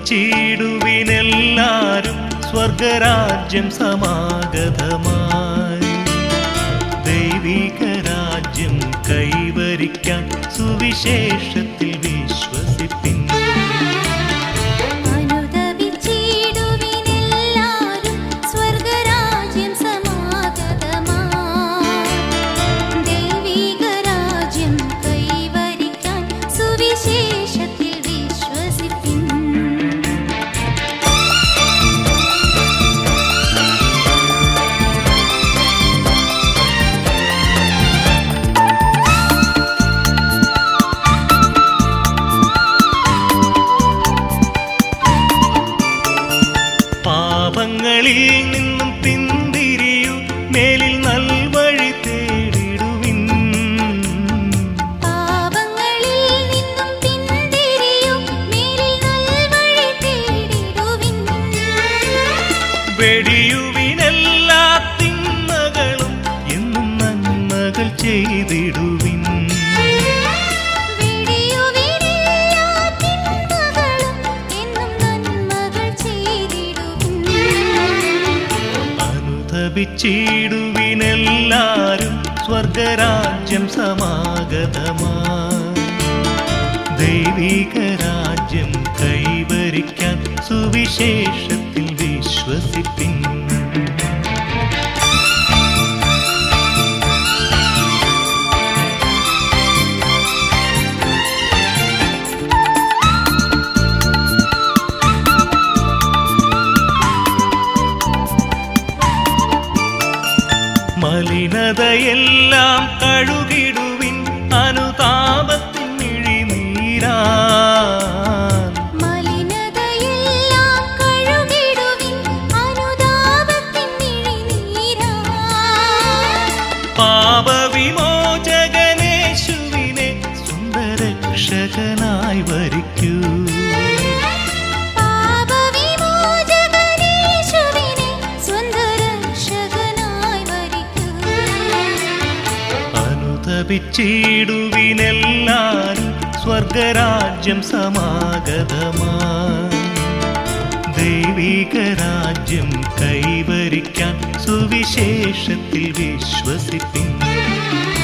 അനുതപിച്ചിടുവിനെല്ലാരും സ്വർഗരാജ്യം സമാഗതമായി ദൈവിക രാജ്യം കൈവരിക്കാൻ സുവിശേഷത്തിൽ വിശ്വസിപ്പിൻ അനുദപിച്ചിടുവിനെല്ലാരും സ്വർഗരാജ്യം സമാഗതമായി ദൈവിക രാജ്യം കൈവരിക്കാൻ സുവിശേഷത്തിൽ വിശ്വസിപ്പിൻ പാപങ്ങളിൽ നിന്നും പിന്തിരിയു മേലിൽ നൽവഴി തേടിടുവിൻ പാപങ്ങളിൽ നിന്നും പിന്തിരിയും മേലിൽ നൽവഴി തേടിടുവിൻ വെടിയുവിനെല്ലാ തിന്മകളും എന്നും നന്മകൾ ചെയ്തിടുവിൻ വെടിയുവിനെല്ലാ തിന്മകളും എന്നും നന്മകൾ ചെയ്തിടുവിൻ അനുതപിച്ചിടുവിനെല്ലാരും സ്വർഗരാജ്യം സമാഗതമായി ദൈവിക രാജ്യം കൈവരിക്കാൻ സുവിശേഷത്തിൽ വിശ്വസിപ്പിൻ മലിനതയെല്ലാം കഴുകിടുവിൻ അനുതാപത്തിൻ മിഴിനീരാൻ മലിനതയെല്ലാം കഴുകിടുവിൻ അനുതാപത്തിൻ മിഴിനീരാൽ പാപവിമോചകനേശുവിനെ സുന്ദരക്ഷകനായി വരിക്കൂ പാപവിമോചകനേശുവിനെ സ്വന്തരക്ഷകനായി വരിക്കൂ അനുതപിച്ചിടുവിനെല്ലാരും സ്വർഗരാജ്യം സമാഗതമായി ദൈവിക രാജ്യം കൈവരിക്കാൻ സുവിശേഷത്തിൽ വിശ്വസിപ്പിൻ